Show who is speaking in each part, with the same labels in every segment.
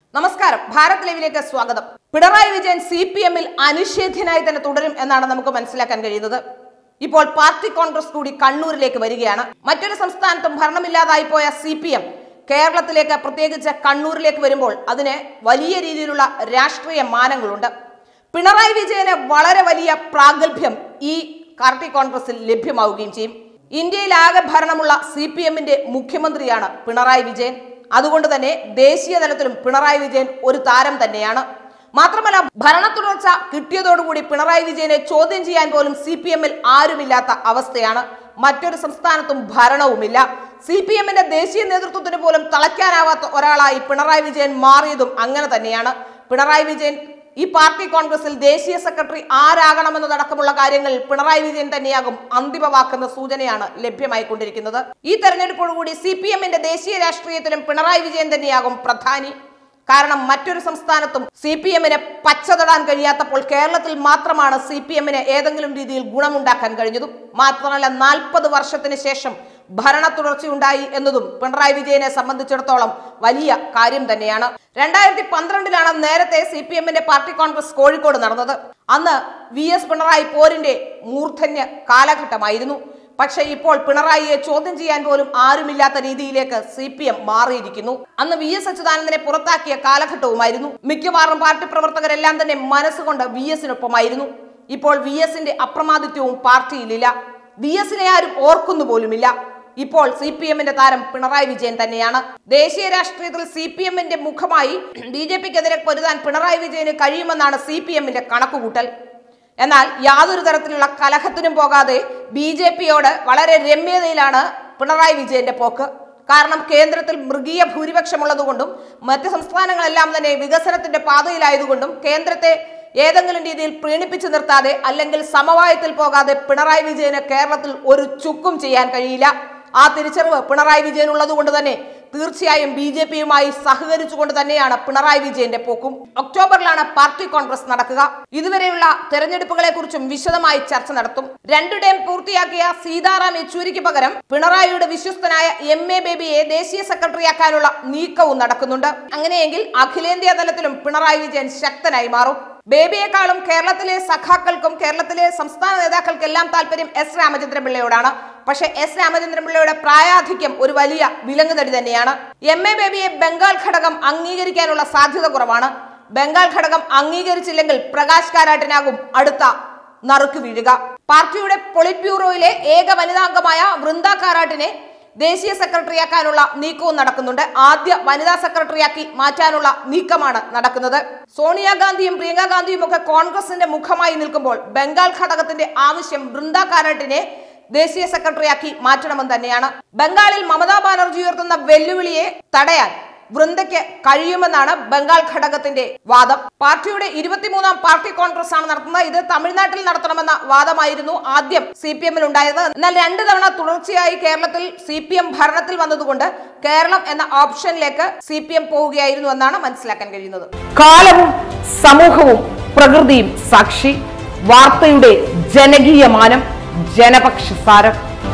Speaker 1: നമസ്കാരം ഭാരത് ലൈവിലേക്ക് സ്വാഗതം പിണറായി വിജയൻ സി പി എമ്മിൽ അനിഷേധ്യനായി തന്നെ തുടരും എന്നാണ് നമുക്ക് മനസ്സിലാക്കാൻ കഴിയുന്നത് ഇപ്പോൾ പാർട്ടി കോൺഗ്രസ് കൂടി കണ്ണൂരിലേക്ക് വരികയാണ് മറ്റൊരു സംസ്ഥാനത്തും ഭരണമില്ലാതായി പോയ സി പി എം കേരളത്തിലേക്ക് പ്രത്യേകിച്ച് കണ്ണൂരിലേക്ക് വരുമ്പോൾ അതിന് വലിയ രീതിയിലുള്ള രാഷ്ട്രീയ മാനങ്ങളുണ്ട് പിണറായി വിജയന് വളരെ വലിയ പ്രാഗൽഭ്യം ഈ പാർട്ടി കോൺഗ്രസിൽ ലഭ്യമാവുകയും ചെയ്യും ഇന്ത്യയിലാകെ ഭരണമുള്ള സി പി എമ്മിന്റെ മുഖ്യമന്ത്രിയാണ് പിണറായി വിജയൻ അതുകൊണ്ട് തന്നെ ദേശീയ തലത്തിലും പിണറായി വിജയൻ ഒരു താരം തന്നെയാണ് മാത്രമല്ല ഭരണ തുടർച്ച കിട്ടിയതോടുകൂടി പിണറായി വിജയനെ ചോദ്യം ചെയ്യാൻ പോലും സി പി എമ്മിൽ ആരുമില്ലാത്ത അവസ്ഥയാണ് മറ്റൊരു സംസ്ഥാനത്തും ഭരണവുമില്ല സി പി എമ്മിന്റെ ദേശീയ നേതൃത്വത്തിന് പോലും തളയ്ക്കാനാവാത്ത ഒരാളായി പിണറായി വിജയൻ മാറിയതും അങ്ങനെ തന്നെയാണ് പിണറായി വിജയൻ ഈ പാർട്ടി കോൺഗ്രസിൽ ദേശീയ സെക്രട്ടറി ആരാകണമെന്നതടക്കമുള്ള കാര്യങ്ങൾ പിണറായി വിജയൻ തന്നെയാകും അന്തിമ വാക്കെന്ന സൂചനയാണ് ലഭ്യമായിക്കൊണ്ടിരിക്കുന്നത് ഈ തെരഞ്ഞെടുപ്പോടുകൂടി സി പി എമ്മിന്റെ ദേശീയ രാഷ്ട്രീയത്തിലും പിണറായി വിജയൻ തന്നെയാകും പ്രധാനി കാരണം മറ്റൊരു സംസ്ഥാനത്തും സി പി എമ്മിന് പച്ചതൊടാൻ കഴിയാത്തപ്പോൾ കേരളത്തിൽ മാത്രമാണ് സി പി എമ്മിന് ഏതെങ്കിലും രീതിയിൽ ഗുണമുണ്ടാക്കാൻ കഴിഞ്ഞതും മാത്രമല്ല നാൽപ്പത് വർഷത്തിന് ശേഷം ഭരണ തുടർച്ചയുണ്ടായി എന്നതും പിണറായി വിജയനെ സംബന്ധിച്ചിടത്തോളം വലിയ കാര്യം തന്നെയാണ് രണ്ടായിരത്തി പന്ത്രണ്ടിലാണ് നേരത്തെ സി പി എമ്മിന്റെ പാർട്ടി കോൺഗ്രസ് കോഴിക്കോട് നടന്നത് അന്ന് വി എസ് പിണറായി പോരിന്റെ മൂർധന്യ കാലഘട്ടമായിരുന്നു പക്ഷെ ഇപ്പോൾ പിണറായിയെ ചോദ്യം ചെയ്യാൻ പോലും ആരുമില്ലാത്ത രീതിയിലേക്ക് സി പി എം മാറിയിരിക്കുന്നു അന്ന് വി എസ് അച്യുതാനന്ദനെ പുറത്താക്കിയ കാലഘട്ടവുമായിരുന്നു മിക്കവാറും പാർട്ടി പ്രവർത്തകരെല്ലാം തന്നെ മനസ്സുകൊണ്ട് വി എസിനൊപ്പമായിരുന്നു ഇപ്പോൾ വി എസിന്റെ അപ്രമാദിത്വവും പാർട്ടിയിലില്ല വി എസിനെ ആരും ഓർക്കുന്നു പോലുമില്ല ഇപ്പോൾ സി പി എമ്മിന്റെ താരം പിണറായി വിജയൻ തന്നെയാണ് ദേശീയ രാഷ്ട്രീയത്തിൽ സി പി എമ്മിന്റെ മുഖമായി ബി ജെ പിക്കെതിരെ പൊരുതാൻ പിണറായി വിജയന് കഴിയുമെന്നാണ് സി പി എമ്മിന്റെ കണക്കുകൂട്ടൽ എന്നാൽ യാതൊരു തരത്തിലുള്ള കലഹത്തിനും പോകാതെ ബി ജെ പിയോട് വളരെ രമ്യതയിലാണ് പിണറായി വിജയന്റെ പോക്ക് കാരണം കേന്ദ്രത്തിൽ മൃഗീയ ഭൂരിപക്ഷമുള്ളതുകൊണ്ടും മറ്റ് സംസ്ഥാനങ്ങളെല്ലാം തന്നെ വികസനത്തിന്റെ പാതയിലായതുകൊണ്ടും കേന്ദ്രത്തെ ഏതെങ്കിലും രീതിയിൽ പ്രീണിപ്പിച്ചു നിർത്താതെ അല്ലെങ്കിൽ സമവായത്തിൽ പോകാതെ പിണറായി വിജയന് കേരളത്തിൽ ഒരു ചുക്കും ചെയ്യാൻ കഴിയില്ല ആ തിരിച്ചറിവ് പിണറായി വിജയൻ ഉള്ളതുകൊണ്ട് തന്നെ തീർച്ചയായും ബി ജെ പിയുമായി സഹകരിച്ചുകൊണ്ട് തന്നെയാണ് പിണറായി വിജയന്റെ പോക്കും ഒക്ടോബറിലാണ് പാർട്ടി കോൺഗ്രസ് നടക്കുക ഇതുവരെയുള്ള തെരഞ്ഞെടുപ്പുകളെ കുറിച്ചും വിശദമായി ചർച്ച നടത്തും രണ്ടു ടേം പൂർത്തിയാക്കിയ സീതാറാം യെച്ചൂരിക്ക് പകരം പിണറായിയുടെ വിശ്വസ്തനായ എം എ ബേബിയെ ദേശീയ സെക്രട്ടറിയാക്കാനുള്ള നീക്കവും നടക്കുന്നുണ്ട് അങ്ങനെയെങ്കിൽ അഖിലേന്ത്യാ തലത്തിലും പിണറായി വിജയൻ ശക്തനായി മാറും ബേബിയെക്കാളും കേരളത്തിലെ സഖാക്കൾക്കും കേരളത്തിലെ സംസ്ഥാന നേതാക്കൾക്കെല്ലാം താല്പര്യം എസ് രാമചന്ദ്രപിള്ളയോടാണ് പക്ഷെ എസ് രാമചന്ദ്രപിള്ളയുടെ പ്രായാധിക്യം ഒരു വലിയ വിലങ്ങുതടി തന്നെയാണ് എം എ ബേബിയെ ബംഗാൾ ഘടകം അംഗീകരിക്കാനുള്ള സാധ്യത കുറവാണ് ബംഗാൾ ഘടകം അംഗീകരിച്ചില്ലെങ്കിൽ പ്രകാശ് കാരാട്ടിനാകും അടുത്ത നറുക്ക് വീഴുക പാർട്ടിയുടെ പൊളിറ്റ് ബ്യൂറോയിലെ ഏക വനിതാംഗമായ വൃന്ദ കാരാട്ടിനെ ദേശീയ സെക്രട്ടറിയാക്കാനുള്ള നീക്കവും നടക്കുന്നുണ്ട് ആദ്യ വനിതാ സെക്രട്ടറിയാക്കി മാറ്റാനുള്ള നീക്കമാണ് നടക്കുന്നത് സോണിയാഗാന്ധിയും പ്രിയങ്ക ഗാന്ധിയും ഒക്കെ കോൺഗ്രസിന്റെ മുഖമായി നിൽക്കുമ്പോൾ ബംഗാൾ ഘടകത്തിന്റെ ആവശ്യം ബൃന്ദ കാരാട്ടിനെ ദേശീയ സെക്രട്ടറിയാക്കി മാറ്റണമെന്ന് തന്നെയാണ് ബംഗാളിൽ മമതാ ബാനർജി ഉയർത്തുന്ന വെല്ലുവിളിയെ തടയാൻ വൃന്ദയ്ക്ക് കഴിയുമെന്നാണ് ബംഗാൾ ഘടകത്തിന്റെ വാദം പാർട്ടിയുടെ ഇരുപത്തിമൂന്നാം പാർട്ടി കോൺഗ്രസ് ആണ് നടത്തുന്നത് ഇത് തമിഴ്നാട്ടിൽ നടത്തണമെന്ന വാദമായിരുന്നു ആദ്യം സി പി എമ്മിൽ ഉണ്ടായത് എന്നാൽ രണ്ട് തവണ തുടർച്ചയായി കേരളത്തിൽ സി പി എം ഭരണത്തിൽ വന്നതുകൊണ്ട് കേരളം എന്ന ഓപ്ഷനിലേക്ക് സി പി എം പോവുകയായിരുന്നു എന്നാണ് മനസ്സിലാക്കാൻ കഴിയുന്നത് കാലവും സമൂഹവും പ്രകൃതിയും സാക്ഷി വാർത്തയുടെ ജനകീയ മാനം ജനപക്ഷസാരം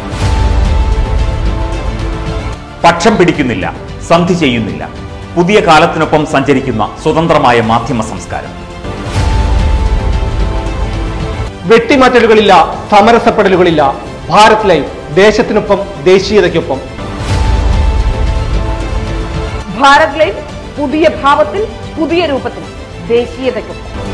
Speaker 2: പക്ഷം പിടിക്കുന്നില്ല സന്ധി ചെയ്യുന്നില്ല പുതിയ കാലത്തിനൊപ്പം സഞ്ചരിക്കുന്ന സ്വതന്ത്രമായ മാധ്യമ സംസ്കാരം
Speaker 3: വെട്ടിമാറ്റലുകളില്ല സമരസപ്പെടലുകളില്ല ഭാരത് ലൈവ് ദേശത്തിനൊപ്പം ദേശീയതയ്ക്കൊപ്പം
Speaker 1: ഭാരത് ലൈവ് പുതിയ ഭാവത്തിൽ പുതിയ രൂപത്തിൽ ദേശീയതയ്ക്കൊപ്പം